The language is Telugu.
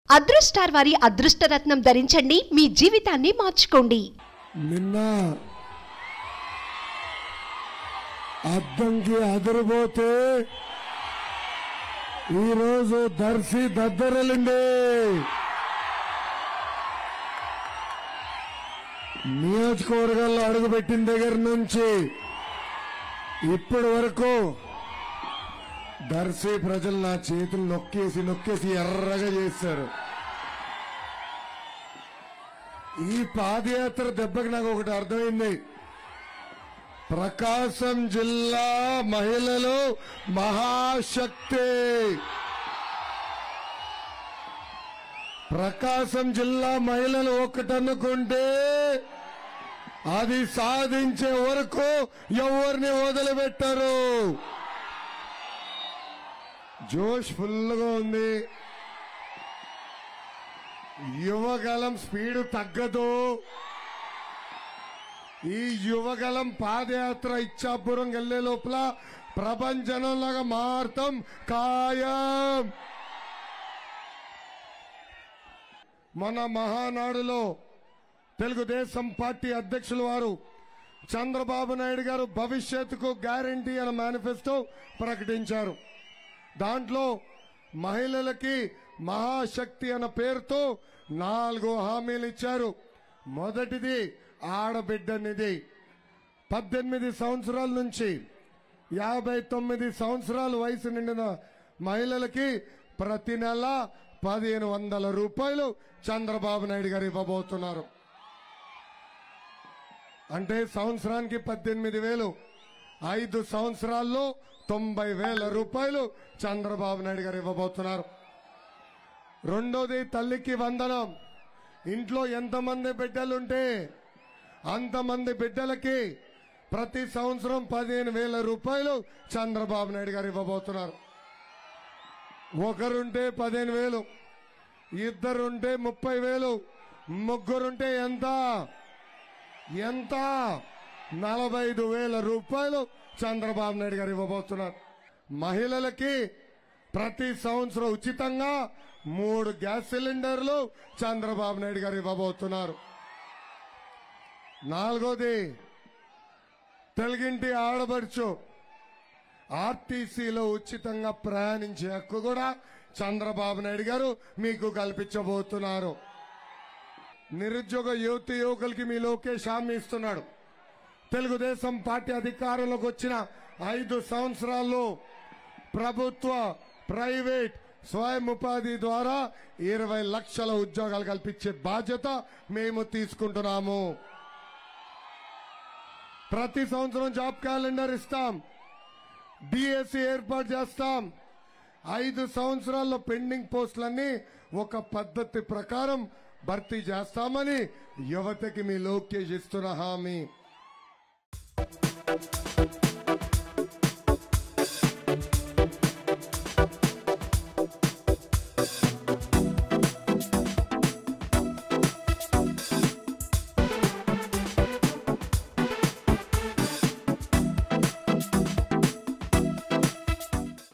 అదృష్టార్ వారి అదృష్టరత్నం ధరించండి మీ జీవితాన్ని మార్చుకోండి నిన్న అద్దంకి అదిరిపోతే ఈరోజు దర్శి దద్దరలింది నియోజకవర్గాల్లో అడుగుపెట్టిన దగ్గర నుంచి ఇప్పటి వరకు దర్శి ప్రజలు నా చేతులు నొక్కేసి నొక్కేసి ఎర్రగా చేశారు ఈ పాదయాత్ర దెబ్బకి నాకు ఒకటి అర్థమైంది ప్రకాశం జిల్లా మహిళలు మహాశక్తి ప్రకాశం జిల్లా మహిళలు ఒకటనుకుంటే అది సాధించే వరకు ఎవరిని వదిలిపెట్టరు జోష్ ఫుల్గా ఉంది యువగలం స్పీడ్ తగ్గదు ఈ యువగలం పాదయాత్ర ఇచ్చాపురం వెళ్లే లోపల ప్రపంచంలాగా మారుతాం ఖాయం మన మహానాడులో తెలుగుదేశం పార్టీ అధ్యక్షుల వారు చంద్రబాబు నాయుడు గారు భవిష్యత్తుకు గ్యారంటీ అనే మేనిఫెస్టో ప్రకటించారు దాంట్లో మహిళలకి మహాశక్తి అన్న పేరుతో నాలుగు హామీలు ఇచ్చారు మొదటిది ఆడబిడ్డనిది పద్దెనిమిది సంవత్సరాల నుంచి యాభై తొమ్మిది సంవత్సరాల వయసు నిండిన మహిళలకి ప్రతి నెల పదిహేను వందల రూపాయలు చంద్రబాబు నాయుడు గారు ఇవ్వబోతున్నారు అంటే సంవత్సరానికి పద్దెనిమిది వేలు ఐదు సంవత్సరాల్లో తొంభై వేల రూపాయలు చంద్రబాబు నాయుడు గారు ఇవ్వబోతున్నారు రెండోది తల్లికి వందనం ఇంట్లో ఎంతమంది బిడ్డలుంటే అంతమంది బిడ్డలకి ప్రతి సంవత్సరం పదిహేను వేల రూపాయలు చంద్రబాబు నాయుడు గారు ఇవ్వబోతున్నారు ఒకరుంటే పదిహేను వేలు ఇద్దరుంటే ముప్పై వేలు ముగ్గురుంటే ఎంత ఎంత నలభై ఐదు వేల రూపాయలు చంద్రబాబు నాయుడు గారు ఇవ్వబోతున్నారు మహిళలకి ప్రతి సంవత్సరం ఉచితంగా మూడు గ్యాస్ సిలిండర్లు చంద్రబాబు నాయుడు గారు ఇవ్వబోతున్నారు నాలుగోది తెలుగింటి ఆడబడుచు ఆర్టీసీలో ఉచితంగా ప్రయాణించే హక్కు కూడా చంద్రబాబు నాయుడు గారు మీకు కల్పించబోతున్నారు నిరుద్యోగ యువతి యువకులకి మీ లోకేష్ హామీ ఇస్తున్నాడు తెలుగుదేశం పార్టీ అధికారంలోకి వచ్చిన ఐదు సంవత్సరాల్లో ప్రభుత్వ ప్రైవేట్ స్వయం ఉపాధి ద్వారా ఇరవై లక్షల ఉద్యోగాలు కల్పించే బాధ్యత మేము తీసుకుంటున్నాము ప్రతి సంవత్సరం జాబ్ క్యాలెండర్ ఇస్తాం డిఎస్సి ఏర్పాటు చేస్తాం ఐదు సంవత్సరాల్లో పెండింగ్ పోస్టులన్నీ ఒక పద్ధతి ప్రకారం భర్తీ చేస్తామని యువతకి మీ లోకేష్ ఇస్తున్న హామీ